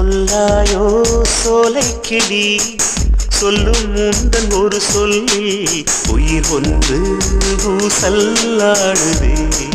சொல்லாயோ சோலை கிளி சொல்லும் முந்தன் ஒரு சொல்லில் உயிர் ஒன்று ஊசல்லாடுதே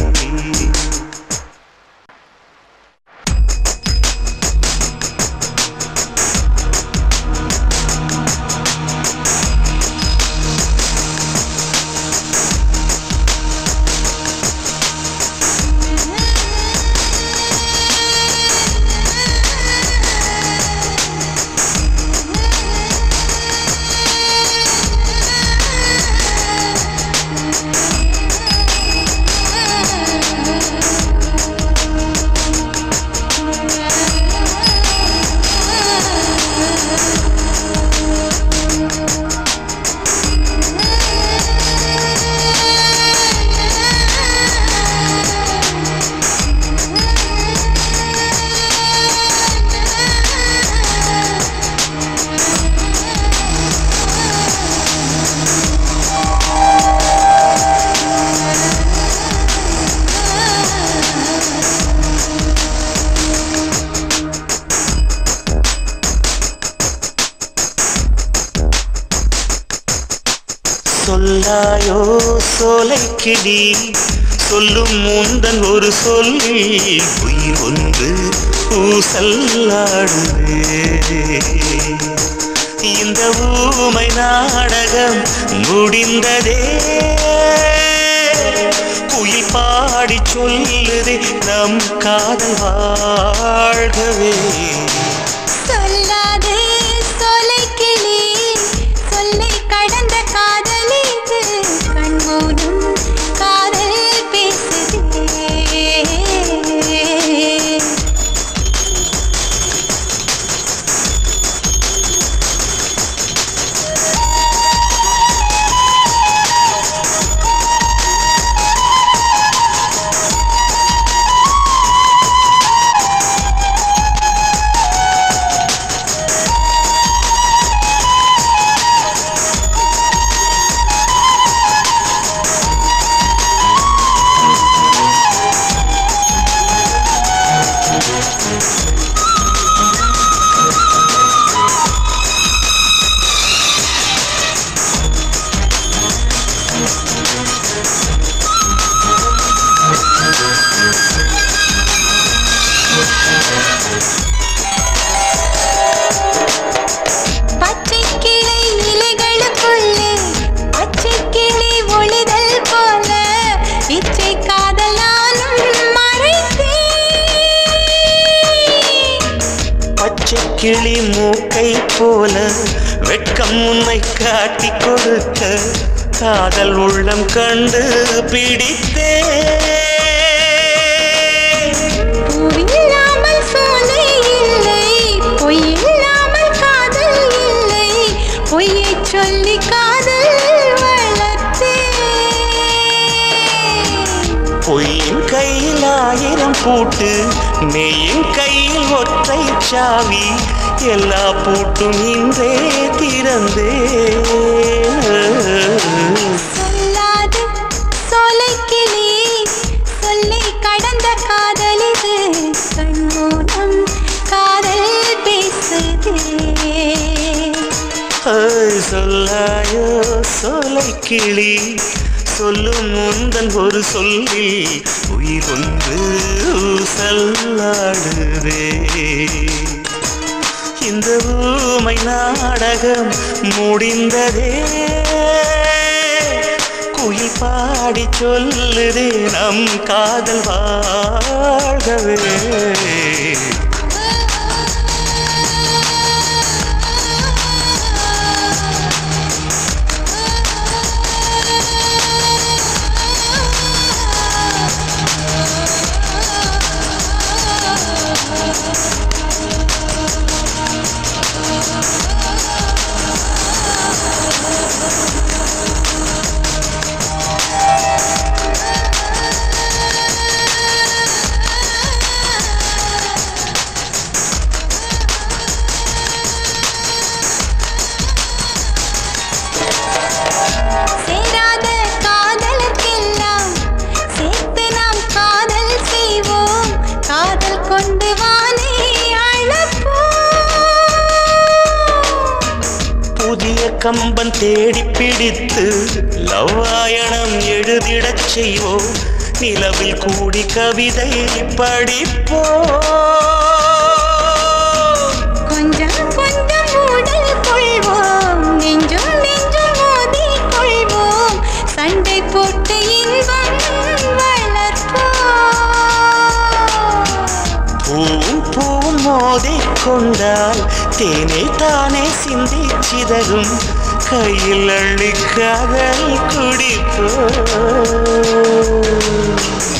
சொல்லாயோ சோலை கிளி சொல்லும் முந்தன் ஒரு சொல்லில் உயிர் ஒன்று ஊசல்லாடுதே இந்த ஊமை நாடகம் முடிந்ததே குயில் பாடி சொல்லுதே நம் காதல் வாழ்கவே சொல்லாதே சொலைக்கிளி சொல்லை கடந்த காதலிது கண்மூடும் காதல் பேசுதே பச்சை கிளை இலைகளுக்குள்ளே பச்சை கிளி ஒளிதல் போல இச்சை காதல் நானும் மறைத்தேன் பச்சை கிளி மூக்கை போல வெட்கம் உன்னை காட்டி கொடுக்க காதல் உள்ளம் கண்டு பிடித்தே பூவில்லாமல் சோலை இல்லை பொய் இல்லாமல் காதல் இல்லை பொய்யை சொல்லி காதல் வளர்த்தேன் பொய்யின் கையில் ஆயிரம் பூட்டு மெய்யின் கையில் ஒற்றை சாவி எல்லா பூட்டும் இன்றே திறந்தே சொல்லாது சோலைக்கிளி சொல்லை கடந்த காதலிது கண்மூலம் காதல் பேசுதே ஐ, சொல்லாயோ சோலை கிளி சொல்லும் முந்தன் ஒரு சொல்லில் உயிர் ஒன்று சல்லாடுதே இந்த ஊமை நாடகம் முடிந்ததே குயில் பாடி சொல்லுதே நம் காதல் வாழ்கவே கம்பன் தேடி பிடித்து லவ்வாயணம் எழுதிடச் செய்வோம் நிலவில் கூடி கவிதை படிப்போம் கொஞ்சம் கொஞ்சம் மூடல் கொள்வோம் நெஞ்சும் நெஞ்சும் மோதி கொள்வோம் சண்டை போட்டு இன்பம் வளர்ப்போம் பூவும் பூவும் மோதிக் கொண்டால் தேனை தானே சிந்தி சிதறும் கையில் அள்ளி காதல் குடிப்போம்